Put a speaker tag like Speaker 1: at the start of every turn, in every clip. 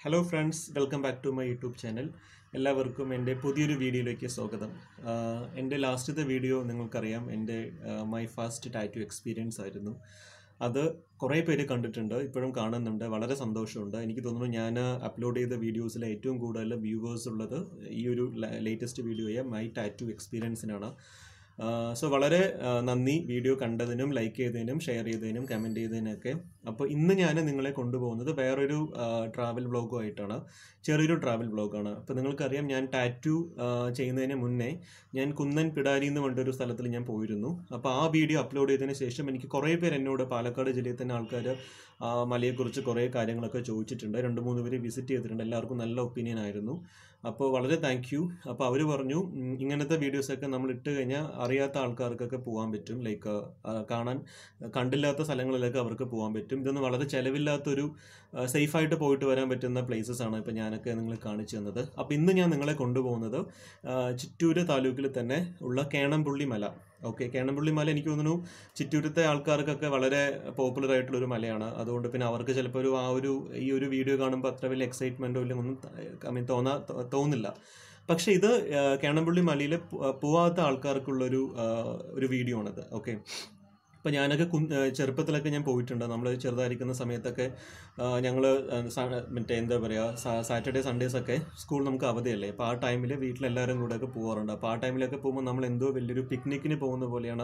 Speaker 1: Hello friends welcome back to my YouTube channel എല്ലാവർക്കും എൻ്റെ പുതിയൊരു വീഡിയോയിലേക്ക് സ്വാഗതം ആഹ് എൻ്റെ ലാസ്റ്റത്തെ വീഡിയോ നിങ്ങൾക്കറിയാം എൻ്റെ മൈ ഫസ്റ്റ് ടാറ്റു എക്സ്പീരിയൻസ് ആയിരുന്നു അത് കുറേ പേര് കണ്ടിട്ടുണ്ട് ഇപ്പോഴും കാണുന്നുണ്ട് വളരെ സന്തോഷമുണ്ട് എനിക്ക് തോന്നുന്നു ഞാൻ അപ്ലോഡ് ചെയ്ത വീഡിയോസിൽ ഏറ്റവും കൂടുതൽ വ്യൂവേഴ്സ് ഉള്ളത് ഈ ഒരു ലേറ്റസ്റ്റ് വീഡിയോയെ മൈ ടാറ്റു എക്സ്പീരിയൻസിനാണ് സോ വളരെ ആ, നന്ദി വീഡിയോ കണ്ടതിനും ലൈക്ക് ചെയ്തതിനും ഷെയർ ചെയ്തതിനും കമൻറ്റ് ചെയ്തതിനൊക്കെ അപ്പോൾ ഇന്ന് ഞാൻ നിങ്ങളെ കൊണ്ടുപോകുന്നത് വേറൊരു ട്രാവൽ വ്ളോഗുമായിട്ടാണ് ചെറിയൊരു ട്രാവൽ വ്ളോഗാണ് അപ്പോൾ നിങ്ങൾക്കറിയാം ഞാൻ ടാറ്റു ചെയ്യുന്നതിന് മുന്നേ ഞാൻ കുന്നൻ പിടാരി എന്ന് പറഞ്ഞൊരു സ്ഥലത്തിൽ ഞാൻ പോയിരുന്നു അപ്പോൾ ആ വീഡിയോ അപ്ലോഡ് ചെയ്തതിന് ശേഷം എനിക്ക് കുറേ പേര് എന്നോട് പാലക്കാട് ജില്ലയിൽ തന്നെ ആൾക്കാർ മലയെക്കുറിച്ച് കുറേ കാര്യങ്ങളൊക്കെ ചോദിച്ചിട്ടുണ്ട് രണ്ട് മൂന്ന് പേര് വിസിറ്റ് ചെയ്തിട്ടുണ്ട് എല്ലാവർക്കും നല്ല ഒപ്പീനിയൻ ആയിരുന്നു അപ്പോൾ വളരെ താങ്ക് യു അപ്പോൾ അവർ പറഞ്ഞു ഉം, ഇങ്ങനത്തെ വീഡിയോസൊക്കെ നമ്മൾ ഇട്ട് കഴിഞ്ഞാൽ അറിയാത്ത ആൾക്കാർക്കൊക്കെ പോകാൻ പറ്റും ലൈക്ക് കാണാൻ കണ്ടില്ലാത്ത സ്ഥലങ്ങളിലൊക്കെ അവർക്ക് പോകാൻ പറ്റും ഇതൊന്നും വളരെ ചിലവില്ലാത്തൊരു സേഫായിട്ട് പോയിട്ട് വരാൻ പറ്റുന്ന പ്ലേസസ് ആണ് ഇപ്പോൾ ഞാനൊക്കെ നിങ്ങളെ കാണിച്ചു തന്നത് അപ്പോൾ ഇന്ന് ഞാൻ നിങ്ങളെ കൊണ്ടുപോകുന്നത് ആ, ചിറ്റൂര് താലൂക്കിൽ തന്നെ ഉള്ള കേണംപുള്ളി മല ഓക്കെ കേണംപുള്ളി മല എനിക്ക് തോന്നുന്നു ചിറ്റൂരത്തെ ആൾക്കാർക്കൊക്കെ വളരെ പോപ്പുലർ ആയിട്ടുള്ള ഒരു മലയാണ് അതുകൊണ്ട് പിന്നെ അവർക്ക് ചിലപ്പോൾ ഒരു ആ ഒരു ഈ ഒരു വീഡിയോ കാണുമ്പോൾ അത്ര വലിയ എക്സൈറ്റ്മെൻറ്റോ ഇല്ലെങ്കിൽ ഒന്നും ഐ മീൻ തോന്നാ തോ- തോന്നില്ല പക്ഷേ ഇത് ആ, കേണംപുള്ളി മലയിൽ പോവാത്ത ആൾക്കാർക്കുള്ളൊരു ആ, ഒരു വീഡിയോ ആണിത് ഓക്കെ ഇപ്പം ഞാനൊക്കെ കു ചെറുപ്പത്തിലൊക്കെ ഞാൻ പോയിട്ടുണ്ട് നമ്മൾ ചെറുതായിരിക്കുന്ന സമയത്തൊക്കെ ഞങ്ങൾ മറ്റേ എന്താ പറയുക സാറ്റർഡേ സൺഡേസ് ഒക്കെ സ്കൂൾ നമുക്ക് അവധിയല്ലേ അപ്പോൾ ആ ടൈമിൽ വീട്ടിലെല്ലാവരും കൂടെ ഒക്കെ പോകാറുണ്ട് അപ്പോൾ ആ ടൈമിലൊക്കെ പോകുമ്പോൾ നമ്മൾ എന്തോ വലിയൊരു പിക്നിക്കിന് പോകുന്ന പോലെയാണ്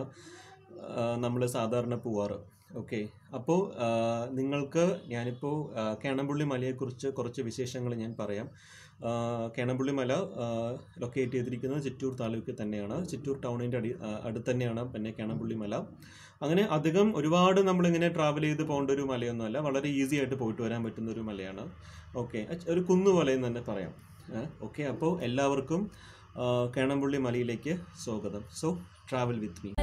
Speaker 1: നമ്മൾ സാധാരണ പോവാറ് ഓക്കെ അപ്പോൾ നിങ്ങൾക്ക് ഞാനിപ്പോൾ കേണമ്പുള്ളി മലയെക്കുറിച്ച് കുറച്ച് വിശേഷങ്ങൾ ഞാൻ പറയാം ആ, കേണമ്പുള്ളി മല ലൊക്കേറ്റ് ചെയ്തിരിക്കുന്നത് ചിറ്റൂർ താലൂക്കിൽ തന്നെയാണ് ചിറ്റൂർ ടൗണിൻ്റെ അടി ആ, അടുത്ത് തന്നെയാണ് പിന്നെ കേണമ്പുള്ളി മല അങ്ങനെ അധികം ഒരുപാട് നമ്മളിങ്ങനെ ട്രാവൽ ചെയ്ത് പോകേണ്ട ഒരു മലയൊന്നുമല്ല വളരെ ഈസി ആയിട്ട് പോയിട്ട് വരാൻ പറ്റുന്ന ഒരു മലയാണ് ഓക്കെ ഒരു കുന്നു പോലെ എന്ന് തന്നെ പറയാം ഓക്കെ അപ്പോൾ എല്ലാവർക്കും ആ, കേണമ്പുള്ളി മലയിലേക്ക് സ്വാഗതം സോ ട്രാവൽ വിത്ത് മീ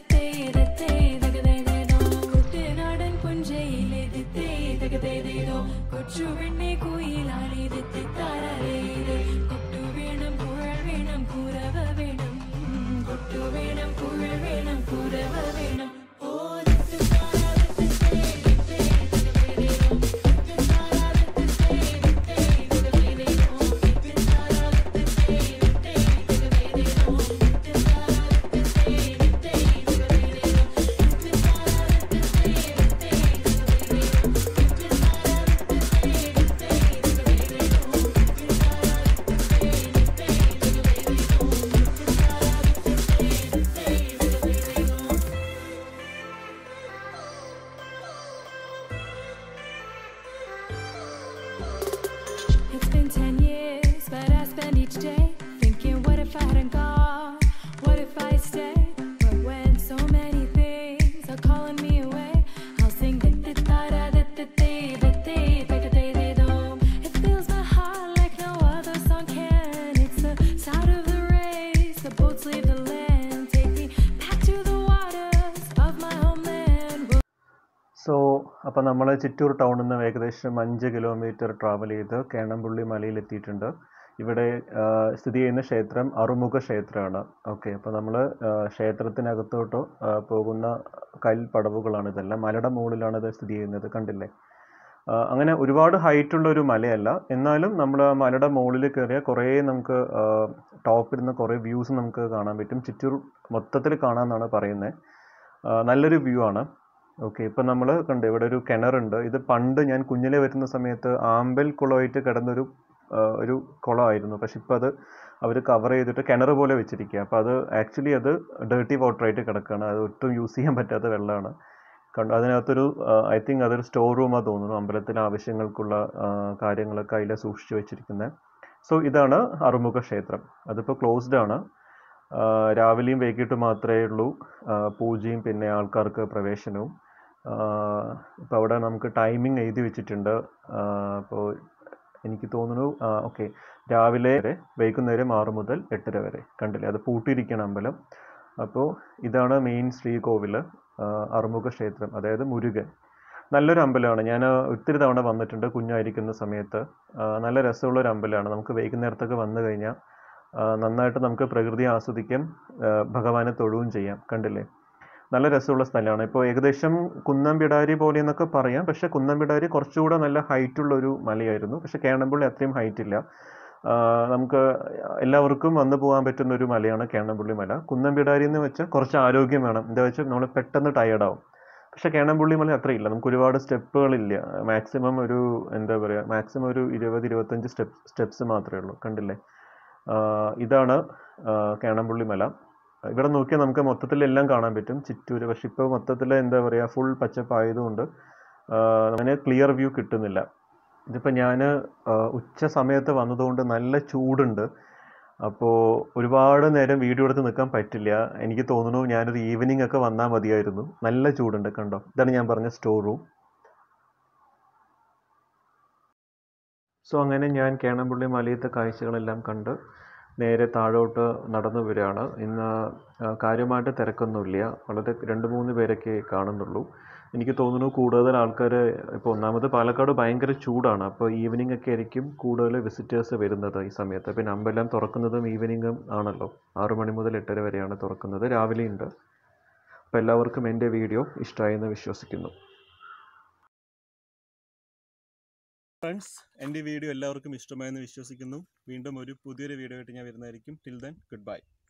Speaker 2: കുട്ടനാടൻ പുഞ്ചയിലെതിത്തേ തകതേതേതോ കൊച്ചുവെണ്ണെ കുയിലാലെതിത്തെ താരേത് കൊട്ടു വേണം കുഴൽ വേണം കുരവ വേണം കൊട്ടു വേണം കുഴൽ വേണം കുരവ വേണം ഓ ദിത്ത് താരാ ദിത്തേ ദിത്തേ തകതേതേതോ ദിത്ത് താരാ ദിത്തേ ദിത്തേ തകതേതേതോ ദിത്ത് താരാ ദിത്തേ ദിത്തേ തകതേതേതോ ദിത്ത് താരാ ദിത്തേ ദിത്തേ തകതേതേതോ It's been ten years, but I spend each day thinking, what if I hadn't gone? What if I stayed? But when so many things are calling me away, I'll sing da da da da da da da da da da da da da. It fills my heart like no other song can. It's the sound of the race, the boats leave the land, take me back to the waters of my homeland.
Speaker 1: So അപ്പോൾ നമ്മൾ ചിറ്റൂർ ടൗണിൽ നിന്ന് ഏകദേശം അഞ്ച് kilometre travel ചെയ്ത് കേണമ്പുള്ളി മലയിൽ എത്തിയിട്ടുണ്ട് ഇവിടെ ആ, സ്ഥിതി ചെയ്യുന്ന ക്ഷേത്രം അറുമുഖ ക്ഷേത്രമാണ് ഓക്കെ അപ്പോൾ നമ്മൾ ക്ഷേത്രത്തിനകത്തോട്ട് ആ, പോകുന്ന കൽപ്പടവുകളാണ് ഇതെല്ലാം മലയുടെ മുകളിലാണ് ഇത് സ്ഥിതി ചെയ്യുന്നത് കണ്ടില്ലേ ആ, അങ്ങനെ ഒരുപാട് ഹൈറ്റുള്ള ഒരു മലയല്ല എന്നാലും നമ്മൾ ആ മലയുടെ മുകളിൽ കയറിയാൽ കുറേ നമുക്ക് ടോപ്പിൽ നിന്ന് കുറേ വ്യൂസ് നമുക്ക് കാണാൻ പറ്റും ചിറ്റൂർ മൊത്തത്തിൽ കാണാമെന്നാണ് പറയുന്നത് നല്ലൊരു വ്യൂ ആണ് ഓക്കെ ഇപ്പം നമ്മൾ കണ്ട് ഇവിടെ ഒരു കിണറുണ്ട് ഇത് പണ്ട് ഞാൻ കുഞ്ഞിലെ വരുന്ന സമയത്ത് ആമ്പൽ കുളമായിട്ട് കിടന്നൊരു ആ, ഒരു കുളമായിരുന്നു പക്ഷെ ഇപ്പം അത് അവർ കവർ ചെയ്തിട്ട് കിണർ പോലെ വെച്ചിരിക്കുക അപ്പോൾ അത് ആക്ച്വലി അത് ഡേർട്ടി വാട്ടറായിട്ട് കിടക്കുകയാണ് അത് ഒട്ടും യൂസ് ചെയ്യാൻ പറ്റാത്ത വെള്ളമാണ് കണ്ടു അതിനകത്തൊരു ഐ തിങ്ക് അതൊരു സ്റ്റോർ റൂമാണ് തോന്നുന്നു അമ്പലത്തിലെ ആവശ്യങ്ങൾക്കുള്ള ആ, കാര്യങ്ങളൊക്കെ അതിൽ സൂക്ഷിച്ചു വെച്ചിരിക്കുന്നത് സോ ഇതാണ് അറുമുഖ ക്ഷേത്രം അതിപ്പോൾ ക്ലോസ്ഡ് ആണ് ആ, രാവിലെയും വൈകിട്ടും മാത്രമേ ഉള്ളൂ ആ, പൂജയും പിന്നെ ആൾക്കാർക്ക് പ്രവേശനവും ഇപ്പോൾ അവിടെ നമുക്ക് ടൈമിംഗ് എഴുതി വെച്ചിട്ടുണ്ട് അപ്പോൾ എനിക്ക് തോന്നുന്നു ഓക്കെ രാവിലെ വരെ വൈകുന്നേരം ആറ് മുതൽ എട്ടര വരെ കണ്ടില്ലേ അത് പൂട്ടിയിരിക്കണം അമ്പലം അപ്പോൾ ഇതാണ് മെയിൻ ശ്രീകോവിൽ അറുമുഖ ക്ഷേത്രം അതായത് മുരുകൻ നല്ലൊരു അമ്പലമാണ് ഞാൻ ഒത്തിരി തവണ വന്നിട്ടുണ്ട് കുഞ്ഞായിരിക്കുന്ന സമയത്ത് ആ, നല്ല രസമുള്ള ഒരു അമ്പലമാണ് നമുക്ക് വൈകുന്നേരത്തൊക്കെ വന്നു കഴിഞ്ഞാൽ ആ, നന്നായിട്ട് നമുക്ക് പ്രകൃതി ആസ്വദിക്കാം ആ, ഭഗവാനെ തൊഴുകയും ചെയ്യാം കണ്ടില്ലേ നല്ല രസമുള്ള സ്ഥലമാണ് ഇപ്പോൾ ഏകദേശം കുന്നംപിടാരി പോലെ എന്നൊക്കെ പറയാം പക്ഷേ കുന്നംപിടാരി കുറച്ചുകൂടെ നല്ല ഹൈറ്റുള്ള ഒരു മലയായിരുന്നു പക്ഷേ കേണമ്പള്ളി അത്രയും ഹൈറ്റ് ഇല്ല ആ, നമുക്ക് എല്ലാവർക്കും വന്നു പോകാൻ പറ്റുന്ന ഒരു മലയാണ് കേണമ്പള്ളി മല കുന്നംപിടാരി എന്ന് വെച്ചാൽ കുറച്ച് ആരോഗ്യം വേണം എന്താ വെച്ചാൽ നമ്മൾ പെട്ടെന്ന് ടയേർഡാവും പക്ഷേ കേണമ്പള്ളി മല അത്രയില്ല നമുക്ക് ഒരുപാട് സ്റ്റെപ്പുകളില്ല മാക്സിമം ഒരു എന്താ പറയുക മാക്സിമം ഒരു ഇരുപത് ഇരുപത്തഞ്ച് സ്റ്റെപ്പ് സ്റ്റെപ്സ് മാത്രമേ ഉള്ളൂ കണ്ടില്ലേ ആ, ഇതാണ് ആ, കേണമ്പള്ളി മല ഇവിടെ നോക്കിയാൽ നമുക്ക് മൊത്തത്തിൽ എല്ലാം കാണാൻ പറ്റും ചിറ്റൂര് പക്ഷെ ഇപ്പോൾ മൊത്തത്തിൽ എന്താ പറയുക ഫുൾ പച്ചപ്പായതുകൊണ്ട് ആ, അങ്ങനെ ക്ലിയർ വ്യൂ കിട്ടുന്നില്ല ഇതിപ്പോൾ ഞാൻ ഉച്ച സമയത്ത് വന്നതുകൊണ്ട് നല്ല ചൂടുണ്ട് അപ്പോൾ ഒരുപാട് നേരം വീഡിയോ എടുത്ത് നിൽക്കാൻ പറ്റില്ല എനിക്ക് തോന്നുന്നു ഞാനൊരു ഈവനിങ് ഒക്കെ വന്നാൽ മതിയായിരുന്നു നല്ല ചൂടുണ്ട് കണ്ടോ ഇതാണ് ഞാൻ പറഞ്ഞ സ്റ്റോർ റൂം സോ അങ്ങനെ ഞാൻ കേണമ്പള്ളി മലയത്തെ കാഴ്ചകളെല്ലാം കണ്ട് നേരെ താഴോട്ട് നടന്നു വരികയാണ് ഇന്ന് ആ, കാര്യമായിട്ട് തിരക്കൊന്നുമില്ല വളരെ രണ്ട് മൂന്ന് പേരൊക്കെ കാണുന്നുള്ളൂ എനിക്ക് തോന്നുന്നു കൂടുതൽ ആൾക്കാർ ഇപ്പോൾ ഒന്നാമത് പാലക്കാട് ഭയങ്കര ചൂടാണ് അപ്പോൾ ഈവനിങ് ഒക്കെ ആയിരിക്കും കൂടുതൽ വിസിറ്റേഴ്സ് വരുന്നത് ഈ സമയത്ത് പിന്നെ അമ്പലം തുറക്കുന്നതും ഈവനിങ്ങും ആണല്ലോ ആറു മണി മുതൽ എട്ടര വരെയാണ് തുറക്കുന്നത് രാവിലെ ഉണ്ട് അപ്പോൾ എല്ലാവർക്കും എൻ്റെ വീഡിയോ ഇഷ്ടമായി എന്ന് വിശ്വസിക്കുന്നു ഫ്രണ്ട്സ് എൻ്റെ വീഡിയോ എല്ലാവർക്കും ഇഷ്ടമായെന്ന് വിശ്വസിക്കുന്നു വീണ്ടും ഒരു പുതിയൊരു വീഡിയോ ആയിട്ട് ഞാൻ വരുന്നതായിരിക്കും ടിൽ ദെൻ ഗുഡ് ബൈ